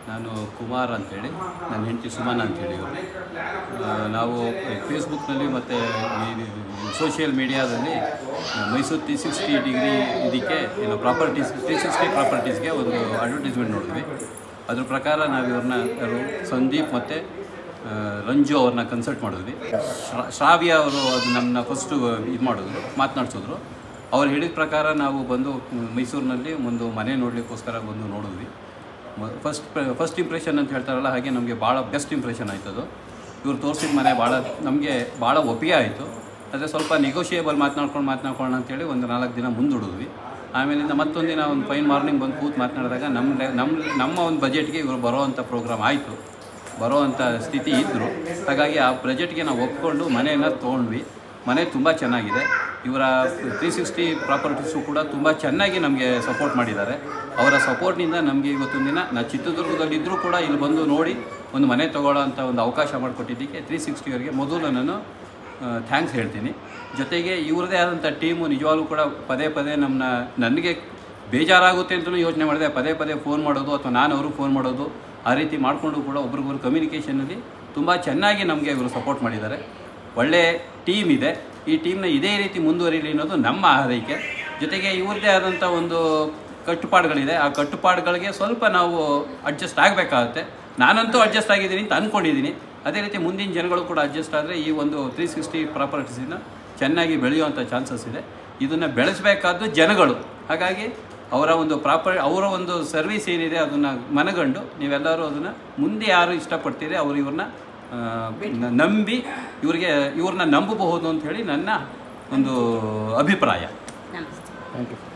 ನಾನು ಕುಮಾರ್ ಅಂತೇಳಿ ನನ್ನ ಹೆಂಡತಿ ಸುಮನ್ ಅಂತೇಳಿ ಇವರು ಆ, ನಾವು ಫೇಸ್ಬುಕ್ನಲ್ಲಿ ಮತ್ತು ಸೋಷಿಯಲ್ ಮೀಡಿಯಾದಲ್ಲಿ ಮೈಸೂರು ತ್ರೀ ಸಿಕ್ಸ್ಟಿ ಡಿಗ್ರಿ ಇದಕ್ಕೆ ಏನು ಪ್ರಾಪರ್ಟೀಸ್ ತ್ರೀ ಸಿಕ್ಸ್ಟಿ ಪ್ರಾಪರ್ಟೀಸ್ಗೆ ಒಂದು ಅಡ್ವರ್ಟೈಸ್ಮೆಂಟ್ ನೋಡಿದ್ವಿ ಅದ್ರ ಪ್ರಕಾರ ನಾವು ಇವ್ರನ್ನ ಯಾರು ಸಂದೀಪ್ ಮತ್ತು ರಂಜು ಅವ್ರನ್ನ ಕನ್ಸಲ್ಟ್ ಮಾಡಿದ್ವಿ ಶ್ರಾ- ಶ್ರಾವ್ಯ ಅವರು ಅದು ನಮ್ಮನ್ನ ಫಸ್ಟು ಇದು ಮಾಡಿದ್ರು ಮಾತನಾಡ್ಸಿದ್ರು ಅವ್ರು ಹೇಳಿದ ಪ್ರಕಾರ ನಾವು ಬಂದು ಮ್, ಮೈಸೂರಿನಲ್ಲಿ ಒಂದು ಮನೆ ನೋಡಲಿಕ್ಕೋಸ್ಕರ ಬಂದು ನೋಡಿದ್ವಿ ಫಸ್ಟ್ ಫಸ್ಟ್ ಇಂಪ್ರೆಷನ್ ಅಂತ ಹೇಳ್ತಾರಲ್ಲ ಹಾಗೆ ನಮಗೆ ಭಾಳ ಬೆಸ್ಟ್ ಇಂಪ್ರೆಷನ್ ಆಯ್ತದು ಇವ್ರು ತೋರಿಸಿದ ಮನೆ ಭಾಳ ನಮಗೆ ಭಾಳ ಒಪ್ಪಿಗೆ ಆಯಿತು ಆದರೆ ಸ್ವಲ್ಪ ನೆಗೋಷಿಯೇಬಲ್ ಮಾತನಾಡ್ಕೊಂಡು ಮಾತನಾಡ್ಕೊಳ್ಳೋಣ ಅಂತೇಳಿ ಒಂದು ನಾಲ್ಕು ದಿನ ಮುಂದೂಡಿದ್ವಿ ಆಮೇಲಿಂದ ಮತ್ತೊಂದು ದಿನ ಒಂದು ಫೈನ್ ಮಾರ್ನಿಂಗ್ ಬಂದು ಕೂತು ಮಾತನಾಡಿದಾಗ ನಮ್ಮ ನಮ್ಮ ನಮ್ಮ ಒಂದು ಬಜೆಟ್ಗೆ ಇವರು ಬರೋವಂಥ ಪ್ರೋಗ್ರಾಮ್ ಆಯಿತು ಬರೋವಂಥ ಸ್ಥಿತಿ ಇದ್ದರು ಹಾಗಾಗಿ ಆ ಬಜೆಟ್ಗೆ ನಾವು ಒಪ್ಕೊಂಡು ಮನೆಯನ್ನು ತೊಗೊಂಡ್ವಿ ಮನೆ ತುಂಬ ಚೆನ್ನಾಗಿದೆ ಇವರ ತ್ರೀ ಸಿಕ್ಸ್ಟಿ ಪ್ರಾಪರ್ಟೀಸು ಕೂಡ ತುಂಬ ಚೆನ್ನಾಗಿ ನಮಗೆ ಸಪೋರ್ಟ್ ಮಾಡಿದ್ದಾರೆ ಅವರ ಸಪೋರ್ಟ್ನಿಂದ ನಮಗೆ ಇವತ್ತೊಂದು ದಿನ ನಾ ಚಿತ್ರದುರ್ಗದಲ್ಲಿದ್ದರೂ ಕೂಡ ಇಲ್ಲಿ ಬಂದು ನೋಡಿ ಒಂದು ಮನೆ ತೊಗೊಳ್ಳೋ ಅಂಥ ಒಂದು ಅವಕಾಶ ಮಾಡಿಕೊಟ್ಟಿದ್ದಕ್ಕೆ ತ್ರೀ ಸಿಕ್ಸ್ಟಿಯವರಿಗೆ ಮೊದಲು ನಾನು ಥ್ಯಾಂಕ್ಸ್ ಹೇಳ್ತೀನಿ ಜೊತೆಗೆ ಇವ್ರದ್ದೇ ಆದಂಥ ಟೀಮು ನಿಜವಾಗ್ಲೂ ಕೂಡ ಪದೇ ಪದೇ ನಮ್ಮನ್ನ ನನಗೆ ಬೇಜಾರಾಗುತ್ತೆ ಅಂತಲೂ ಯೋಚನೆ ಮಾಡಿದೆ ಪದೇ ಪದೇ ಫೋನ್ ಮಾಡೋದು ಅಥವಾ ನಾನು ಅವ್ರಿಗೆ ಫೋನ್ ಮಾಡೋದು ಆ ರೀತಿ ಮಾಡಿಕೊಂಡು ಕೂಡ ಒಬ್ರಿಗೊಬ್ರು ಕಮ್ಯುನಿಕೇಷನಲ್ಲಿ ತುಂಬ ಚೆನ್ನಾಗಿ ನಮಗೆ ಇವರು ಸಪೋರ್ಟ್ ಮಾಡಿದ್ದಾರೆ ಒಳ್ಳೆ ಟೀಮ್ ಇದೆ ಈ ಟೀಮ್ನ ಇದೇ ರೀತಿ ಮುಂದುವರಿಲಿ ಅನ್ನೋದು ನಮ್ಮ ಹಾರೈಕೆ ಜೊತೆಗೆ ಇವ್ರದ್ದೇ ಆದಂಥ ಒಂದು ಕಟ್ಟುಪಾಡುಗಳಿದೆ ಆ ಕಟ್ಟುಪಾಡುಗಳಿಗೆ ಸ್ವಲ್ಪ ನಾವು ಅಡ್ಜಸ್ಟ್ ಆಗಬೇಕಾಗುತ್ತೆ ನಾನಂತೂ ಅಡ್ಜಸ್ಟ್ ಆಗಿದ್ದೀನಿ ಅಂತ ಅಂದ್ಕೊಂಡಿದ್ದೀನಿ ಅದೇ ರೀತಿ ಮುಂದಿನ ಜನಗಳು ಕೂಡ ಅಡ್ಜಸ್ಟ್ ಆದರೆ ಈ ಒಂದು ತ್ರೀ ಸಿಕ್ಸ್ಟಿ ಪ್ರಾಪರ್ಟೀಸಿನ ಚೆನ್ನಾಗಿ ಬೆಳೆಯುವಂಥ ಚಾನ್ಸಸ್ ಇದೆ ಇದನ್ನು ಬೆಳೆಸಬೇಕಾದ್ದು ಜನಗಳು ಹಾಗಾಗಿ ಅವರ ಒಂದು ಪ್ರಾಪರ್ ಅವರ ಒಂದು ಸರ್ವಿಸ್ ಏನಿದೆ ಅದನ್ನು ಮನಗಂಡು ನೀವೆಲ್ಲರೂ ಅದನ್ನು ಮುಂದೆ ಯಾರು ಇಷ್ಟಪಡ್ತೀರಿ ಅವರು ಇವ್ರನ್ನ ಆ, ನ- ನಂಬಿ ಇವ್ರಿಗೆ ಇವ್ರನ್ನ ನಂಬಬಹುದು ಅಂತ ಹೇಳಿ ನನ್ನ ಒಂದು ಅಭಿಪ್ರಾಯ ನಮಸ್ತೆ ಥ್ಯಾಂಕ್ ಯು